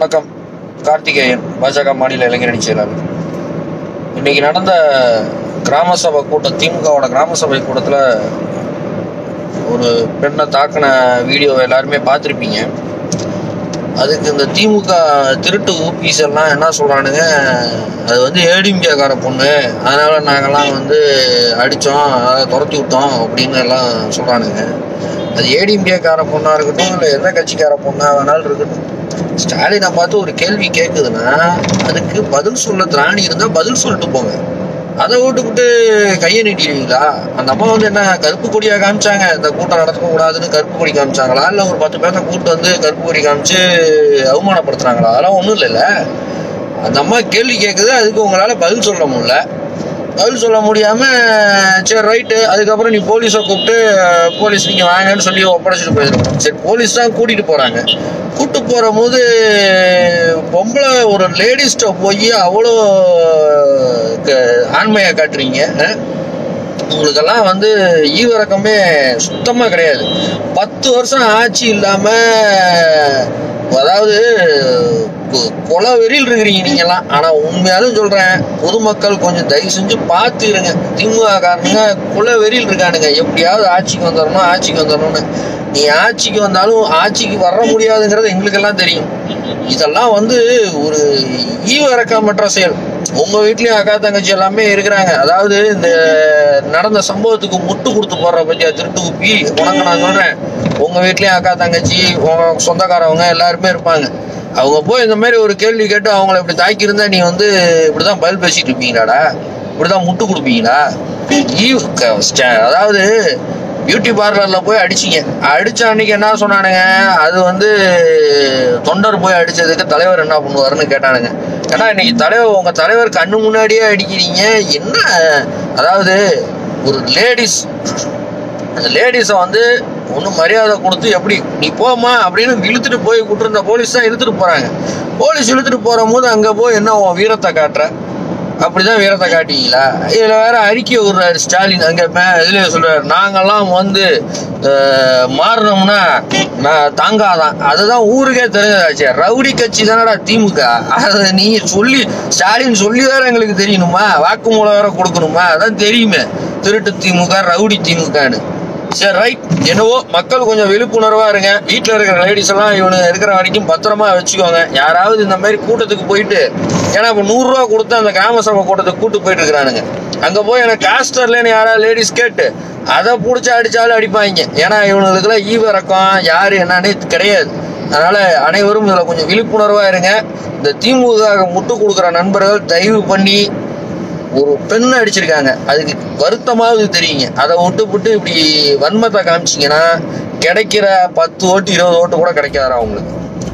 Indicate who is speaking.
Speaker 1: வணக்கம் கார்த்திகேயன் பாஜக மாநில இளைஞரணி செயலாளர் இன்னைக்கு நடந்த கிராம சபை கூட்டம் திமுகவோட கிராம சபை கூட்டத்தில் ஒரு பெண்ணை தாக்கின வீடியோ எல்லாருமே பார்த்துருப்பீங்க அதுக்கு இந்த திமுக திருட்டு ஊபிஸ் எல்லாம் என்ன சொல்றானுங்க அது வந்து ஏடிஎம்கேக்கார பொண்ணு அதனால நாங்கெல்லாம் வந்து அடித்தோம் அதை துரத்தி விட்டோம் அப்படின்னு எல்லாம் சொல்றானுங்க அது ஏடிஎம்கேக்கார பொண்ணா இருக்கட்டும் இல்லை எந்த கட்சிக்கார பொண்ணா வேணாலும் இருக்கட்டும் ஸ்டாலினை பார்த்து ஒரு கேள்வி கேட்குதுன்னா அதுக்கு பதில் சொல்ல திராணி இருந்தால் பதில் சொல்லிட்டு போங்க அதை விட்டுவிட்டு கையை நீட்டிடுவீங்களா அந்த அம்மா வந்து என்ன கருப்பு கொடியா காமிச்சாங்க இந்த கூட்டம் நடத்த கூடாதுன்னு கருப்பு கொடி காமிச்சாங்களா இல்லை ஒரு பத்து பேர்த்த கூட்டு வந்து கருப்பு கொடி காமிச்சு அவமானப்படுத்துனாங்களா அதெல்லாம் ஒன்றும் இல்லைல்ல அந்த அம்மா கேள்வி கேட்குது அதுக்கு உங்களால் பதில் சொல்ல முடியல பதில் சொல்ல முடியாம சரி ரைட்டு அதுக்கப்புறம் நீ போலீஸை கூப்பிட்டு போலீஸ் நீங்க வாங்கன்னு சொல்லி ஒப்படைச்சிட்டு போயிருக்கணும் சரி போலீஸ் தான் கூட்டிட்டு போறாங்க கூட்டு போற போது பொம்பளை ஒரு லேடிஸ்ட போய் அவ்வளோ க- ஆண்மையை காட்டுறீங்க அஹ்? உங்களுக்கெல்லாம் வந்து ஈவிரக்கமே சுத்தமா கிடையாது பத்து வருஷம் ஆட்சி இல்லாம அதாவது கொ- கொலை வெறியில் இருக்கிறீங்க நீங்கெல்லாம் ஆனா உண்மையாலும் சொல்றேன் பொதுமக்கள் கொஞ்சம் தயவு செஞ்சு பார்த்து இருங்க திமுக காரனுங்க கொலை வெறியில் இருக்கானுங்க எப்படியாவது ஆட்சிக்கு வந்துடணும் ஆட்சிக்கு வந்துடணும்னு நீ ஆட்சிக்கு வந்தாலும் ஆட்சிக்கு வர முடியாதுங்கிறது எங்களுக்கெல்லாம் தெரியும் இதெல்லாம் வந்து ஒரு ஈவ இறக்கமற்ற செயல் உங்க வீட்லயும் அக்கா தங்கச்சி எல்லாமே இருக்கிறாங்க அதாவது இந்த நடந்த சம்பவத்துக்கு முட்டு கொடுத்து போடுற பத்தியா திருட்டு குப்பி உனக்கு நான் சொல்றேன் உங்க வீட்லயும் அக்கா தங்கச்சி உங்க சொந்தக்காரவங்க எல்லாருமே இருப்பாங்க அவங்க போய் இந்த மாதிரி ஒரு கேள்வி கேட்டு அவங்கள இப்படி தாக்கியிருந்தா நீ வந்து இப்படிதான் பதில் பேசிட்டு இருப்பீங்களாடா இப்படிதான் முட்டு கொடுப்பீங்களா ஈவ் க- ஸ்ட- அதாவது பியூட்டி பார்லர்ல போய் அடிச்சீங்க அடிச்ச அன்னைக்கு என்ன சொன்னானுங்க அது வந்து தொண்டர் போய் அடிச்சதுக்கு தலைவர் என்ன பண்ணுவாருன்னு கேட்டானுங்க ஏன்னா இன்னைக்கு தலைவர் உங்க தலைவர் கண்ணு முன்னாடியே அடிக்கிறீங்க என்ன அதாவது ஒரு லேடிஸ் அந்த லேடிஸை வந்து ஒன்றும் மரியாதை கொடுத்து எப்படி நீ போமா அப்படின்னு இழுத்துட்டு போய் கூட்டிருந்த போலீஸ் தான் இழுத்துட்டு போறாங்க போலீஸ் இழுத்துட்டு போற போது அங்க போய் என்ன உன் வீரத்தை காட்டுற அப்படிதான் வீரத்தை காட்டிங்களா இதுல வேற அறிக்கை விடுறாரு ஸ்டாலின் அங்க மே- இதுல சொல்றாரு நாங்கெல்லாம் வந்து அஹ், மாறினோம்னா நான் தாங்காதான் அதுதான் ஊருக்கே தெரிஞ்சதாச்சே ரவுடி கட்சி தானடா திமுக அதை நீ சொல்லி ஸ்டாலின் சொல்லி வேற எங்களுக்கு தெரியணுமா வாக்குமூலம் வேற கொடுக்கணுமா அதான் தெரியுமே திருட்டு திமுக ரவுடி திமுகன்னு சரி ரைட் என்னவோ மக்கள் கொஞ்சம் விழிப்புணர்வா இருங்க வீட்டில் இருக்கிற லேடிஸ் எல்லாம் இவனு இருக்கிற வரைக்கும் பத்திரமா வச்சுக்கோங்க யாராவது இந்த மாதிரி கூட்டத்துக்கு போயிட்டு ஏன்னா இப்போ நூறுரூவா கொடுத்து அந்த கிராம சபை கூட்டத்துக்கு கூட்டு போயிட்டு இருக்கிறானுங்க அங்கே போய் எனக்கு காஸ்டர்லன்னு யாராவது லேடிஸ் கேட்டு அதை பிடிச்சி அடிச்சாலும் அடிப்பாங்க ஏன்னா இவனுங்களுக்குலாம் ஈவ இறக்கம் யாரு என்னன்னே கிடையாது அதனால அனைவரும் இதில் கொஞ்சம் விழிப்புணர்வா இருங்க இந்த திமுக முட்டு கொடுக்குற நண்பர்கள் தயவு பண்ணி ஒரு பெண்ணை அடிச்சிருக்காங்க அதுக்கு வருத்தமாவது தெரியுங்க அதை விட்டு விட்டு இப்படி வன்மத்தை காமிச்சிங்கன்னா கிடைக்கிற பத்து ஓட்டு இருபது ஓட்டு கூட கிடைக்காதா அவங்களுக்கு